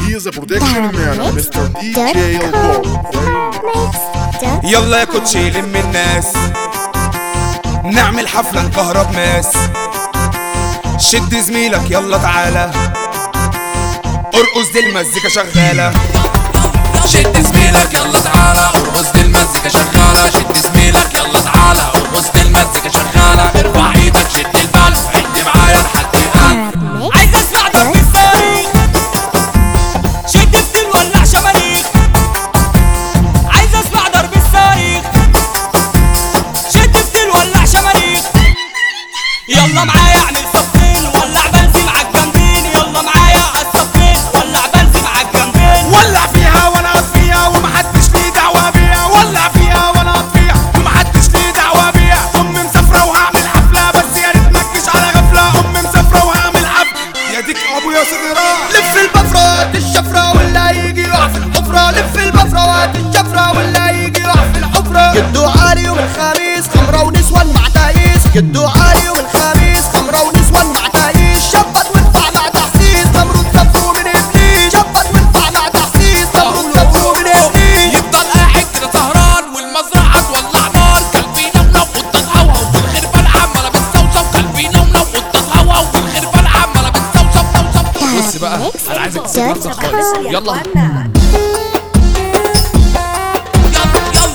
is a production man Mr. DJ Elbow يلا يا كوتشي لم الناس نعمل حفلة نكهرب ناس شد زميلك يلا تعالى ارقص دي المزيكا شغالة شد زميلك يلا تعالى ارقص دي المزيكا شغالة شد زميلك يلا تعالى ارقص دي المزيكا شغالة ارفع ايدك شد البال عد معايا لحد الان عايز اسمع ضرب الصاروخ شد ستيل ولع شماريخ عايز اسمع ضرب الصاروخ شد ستيل ولع شماريخ يلا معايا اعمل صفين ولع بنزين عالجنبين يلا معايا الصفين ولع بنزين عالجنبين ولع فيها وانا اطفيها ومحدش ليه دعوة بيها ولع فيها وانا اطفيها ومحدش ليه دعوة بيها امي مسافرة وهعمل حفلة بس يا ريت ما تجيش على غفلة امي مسافرة وهعمل حفلة يا ديك ابو يا سيدي راح لف البفرة هات الشفرة ولا يجي يقع في الحفرة لف البفرة وهات الشفرة ولا يجي يقع في الحفرة جدو عالي يوم الخميس خمرة ونسوان مع تايس جدو عالي يوم الخميس خمرة ونسوان مع تايس شبط وارفع مع تحسيس تمرد تفرو من ابليس شبط وارفع مع تحسيس تمرد تفرو من ابليس يفضل قاعد كده سهران والمزرعة تولع نار كلبينا منوط تتهوهو والخربة العمالة بتصوصو كلبينا منوط تتهوهو والخربة العمالة بتصوصو توصو بص بقى انا عايزك تسيب نفسك خالص يلا يلا يلا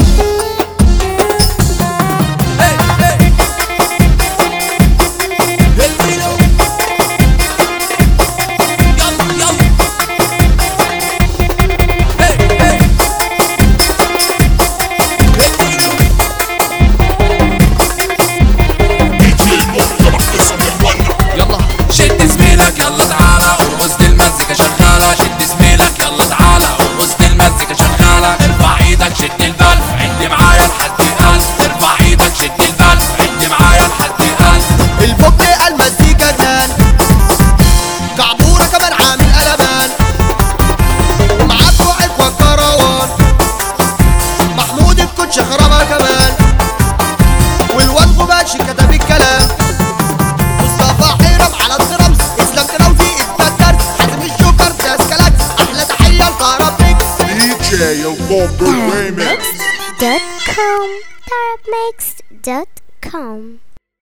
هي هي الفيلو يلا يلا هي هي الفيلو يلا شد زميلك يلا تعالى ارقص دي المزيكا شغالة شد زميلك يلا تعالى ارقص دي المزيكا شغالة ارفع ايدك شد البال عد معايا لحد الألف ارفع ايدك شد البال عد معايا لحد الألف الفوق المزيكا جنان كعبورة كمان عامل قلبان ومعاك واحد وكروان محمود الكوتش خربها كمان والواد غباشي كتب الكلام مصطفى حيرم على الدرمز اسلام كراوزي اتبدر حازم الجوكر داس كلاكس احلى تحيه لكهربيك DJ Elbow Remix dot com. Arabmix dot com.